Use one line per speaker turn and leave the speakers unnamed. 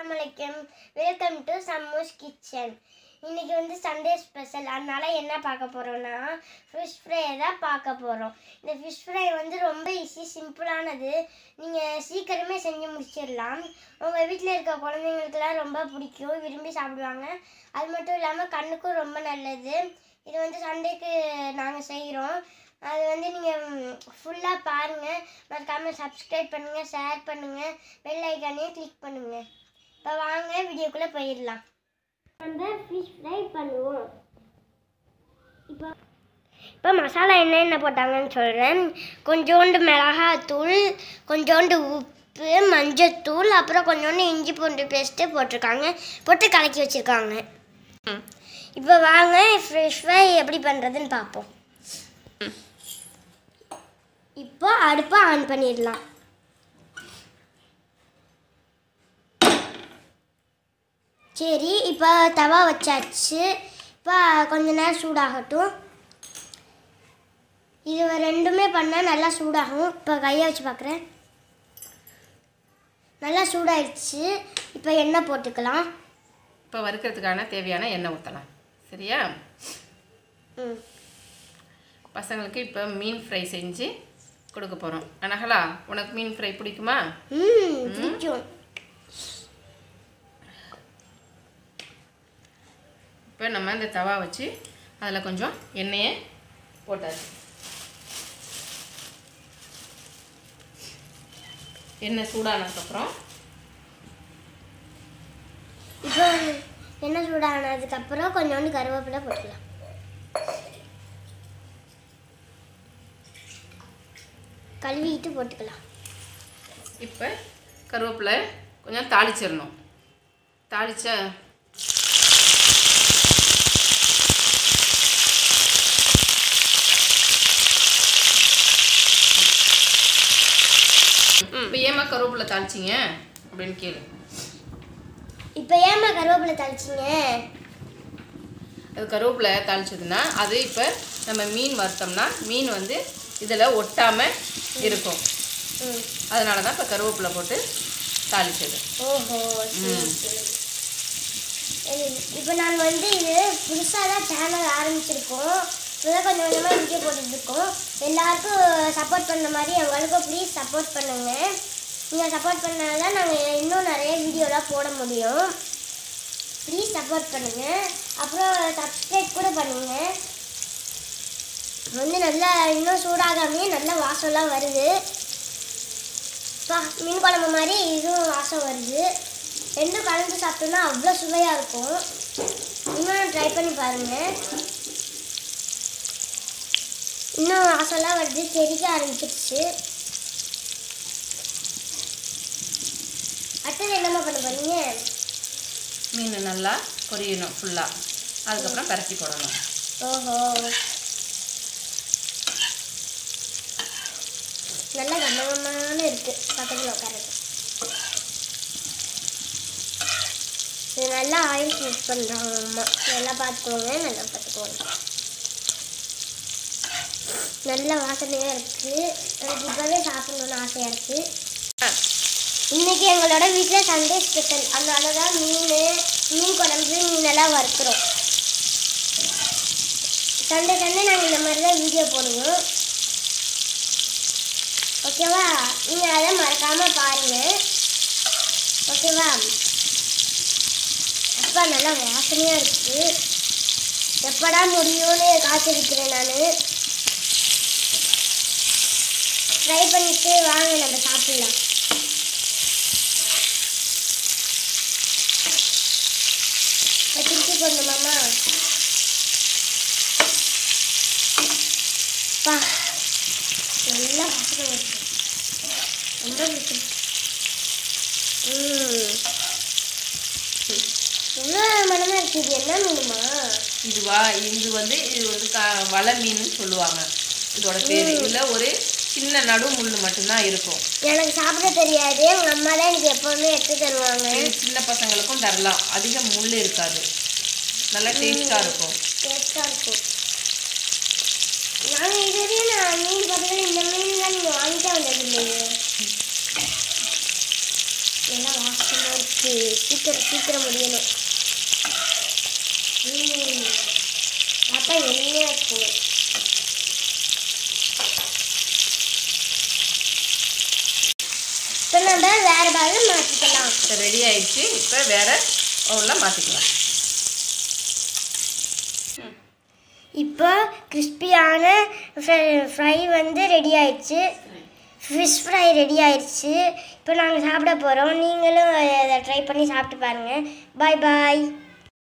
வணக்கம் welcome to சம்மூஸ் kitchen இன்னைக்கு வந்து சண்டே ஸ்பெஷல் அதனால என்ன பார்க்க போறோம்னா ஃபிஷ் ஃப்ரை தான் பார்க்க போகிறோம் இந்த ஃபிஷ் ஃப்ரை வந்து ரொம்ப ஈஸி சிம்பிளானது நீங்கள் சீக்கிரமே செஞ்சு முடிச்சிடலாம் உங்கள் வீட்டில் இருக்க குழந்தைங்களுக்குலாம் ரொம்ப பிடிக்கும் விரும்பி சாப்பிடுவாங்க அது மட்டும் இல்லாமல் கண்ணுக்கும் ரொம்ப நல்லது இது வந்து சண்டேக்கு நாங்கள் செய்கிறோம் அது வந்து நீங்கள் ஃபுல்லாக பாருங்கள் மறக்காமல் சப்ஸ்கிரைப் பண்ணுங்கள் ஷேர் பண்ணுங்கள் பெல் ஐக்கானையும் கிளிக் பண்ணுங்கள் இப்போ வாங்க வீடியோக்குள்ளே போயிடலாம் நம்ம ஃபிஷ் ஃப்ரை பண்ணுவோம் இப்போ இப்போ மசாலா என்னென்ன போட்டாங்கன்னு சொல்கிறேன் கொஞ்சோண்டு மிளகாத்தூள் கொஞ்சோண்டு உப்பு மஞ்சத்தூள் அப்புறம் கொஞ்சோண்டு இஞ்சி பூண்டு பேஸ்ட்டு போட்டிருக்காங்க போட்டு கலக்கி வச்சுருக்காங்க இப்போ வாங்க ஃபிஷ் ஃப்ரை எப்படி பண்ணுறதுன்னு பார்ப்போம் இப்போ அடுப்பை ஆன் பண்ணிடலாம் சரி இப்போ தவா வச்சாச்சு இப்போ கொஞ்ச நேரம் சூடாகட்டும் இது ரெண்டுமே பண்ணால் நல்லா சூடாகும் இப்போ கையை வச்சு பார்க்குறேன் நல்லா சூடாயிடுச்சு இப்போ எண்ணெய் போட்டுக்கலாம்
இப்போ வறுக்கிறதுக்கான தேவையான எண்ணெய் ஊற்றலாம் சரியா
ம்
பசங்களுக்கு இப்போ மீன் ஃப்ரை செஞ்சு கொடுக்க போகிறோம் அனகலா உனக்கு மீன் ஃப்ரை பிடிக்குமா
ம் பிடிக்கும்
இப்போ நம்ம இந்த தவா வச்சு அதில் கொஞ்சம் எண்ணெயை போட்டாச்சு எண்ணெய் சூடானதுக்கப்புறம்
இப்போ எண்ணெய் சூடானதுக்கப்புறம் கொஞ்சோண்டு கருவேப்பிலை போட்டுக்கலாம் கழுவிட்டு போட்டுக்கலாம்
இப்போ கருவேப்பிலை கொஞ்சம் தாளிச்சிடணும் தாளிச்ச இப்போ ஏமா கருவேப்பிலை தாளிச்சிங்க அப்படின்னு கேளு
இப்போ ஏம்மா கருவேப்பிலை தாளிச்சிங்க
அது கருவேப்பிலை தாளிச்சதுன்னா அது இப்போ நம்ம மீன் வறுத்தோம்னா மீன் வந்து இதில் ஒட்டாமல் இருக்கும்
ம்
அதனால தான் இப்போ கருவேப்பிலை போட்டு தாளிச்சது
ஓஹோ சரி சரி இப்போ நாங்கள் வந்து இது புதுசாக தான் சேனல் ஆரம்பிச்சிருக்கோம் இப்போதான் கொஞ்சம் கொஞ்சமாக வீடியோ போட்டுட்ருக்கோம் எல்லாருக்கும் சப்போர்ட் பண்ண மாதிரி எங்களுக்கும் ப்ளீஸ் சப்போர்ட் பண்ணுங்க நீங்கள் சப்போர்ட் பண்ணால் தான் நாங்கள் இன்னும் நிறைய வீடியோலாம் போட முடியும் ப்ளீஸ் சப்போர்ட் பண்ணுங்கள் அப்புறம் சப்ஸ்கிரைப் கூட பண்ணுங்கள் வந்து நல்லா இன்னும் சூடாகாமையே நல்லா வாசம்லாம் வருது பா மீன் குழம்பு மாதிரி இதுவும் வாசம் வருது ரெண்டும் கலந்து சாப்பிட்டோம்னா அவ்வளோ சுவையாக இருக்கும் நீங்களும் ட்ரை பண்ணி பாருங்கள் இன்னும் வாசம்லாம் வருது தெறிக்க ஆரம்பிச்சிருச்சு அடுத்தது என்னம்மா பண்ண போறீங்க
மீன் நல்லா பொரியணும் ஃபுல்லாக அதுக்கப்புறம் பரட்டி போடணும்
ஓஹோ நல்லா கம்மகமான இருக்கு பக்கத்தில் உட்காருது இது நல்லா ஆயில் யூஸ் பண்ணுறாங்க அம்மா நல்லா பார்த்துக்கோங்க நல்லா பார்த்துக்கோங்க நல்ல வாசனையாக இருக்குது எனக்கு இப்போவே சாப்பிடணும்னு ஆசையாக இருக்குது இன்னைக்கு எங்களோட வீட்டில் சண்டே ஸ்பெஷல் அதனால தான் மீன் மீன் குழம்பு மீனெல்லாம் வறுக்கிறோம் சண்டே சண்டே நாங்கள் இந்த மாதிரி தான் வீடியோ போடுவோம் ஓகேவா நீங்கள் அதை மறக்காமல் பாருங்கள் ஓகேவா அப்பா நல்லா வாசனையாக இருக்குது எப்படா முடியும்னு காத்திருக்கிறேன் நான் ட்ரை பண்ணிட்டு வாங்க நம்ம சாப்பிடலாம் இப்போ திருப்பி போடணுமாம்மா பா நல்லா வாசனை வருது ரொம்ப பிடிக்கும் ம் எவ்வளோ மனமாக இருக்குது இது என்ன மீனுமா
இதுவா இது வந்து இது வந்து க வலை மீன் சொல்லுவாங்க இதோட பேர் இதில் ஒரு சின்ன நடு முள் மட்டும்தான் இருக்கும்
எனக்கு சாப்பிட தெரியாது எங்கள் அம்மா தான் எனக்கு எப்போவுமே எடுத்து தருவாங்க
இது சின்ன பசங்களுக்கும் தரலாம் அதிக முள் இருக்காது நல்லா டேஸ்ட்டாக இருக்கும்
டேஸ்ட்டாக இருக்கும் நாங்கள் இது வரையும் நான் மீன் பார்த்தது இந்த மீன்லாம் நீங்கள் வாங்கிட்டே வந்தது இல்லையே நல்லா வாசமாக இருக்கு ஆயிடுச்சு சீக்கிரம் சீக்கிரம் முடியணும் ம். அப்பா என்ன இருக்கு இப்போ நம்ம வேற பாகம் மாற்றிக்கலாம்
இப்போ ரெடி ஆயிடுச்சு இப்போ வேற பவுலில் மாற்றிக்கலாம்
இப்போ கிறிஸ்பியான ஃப்ரை வந்து ரெடி ஆயிடுச்சு ஃபிஷ் ஃப்ரை ரெடி ஆயிடுச்சு இப்போ நாங்கள் சாப்பிட போகிறோம் நீங்களும் அதை ட்ரை பண்ணி சாப்பிட்டு பாருங்கள் பாய் பாய்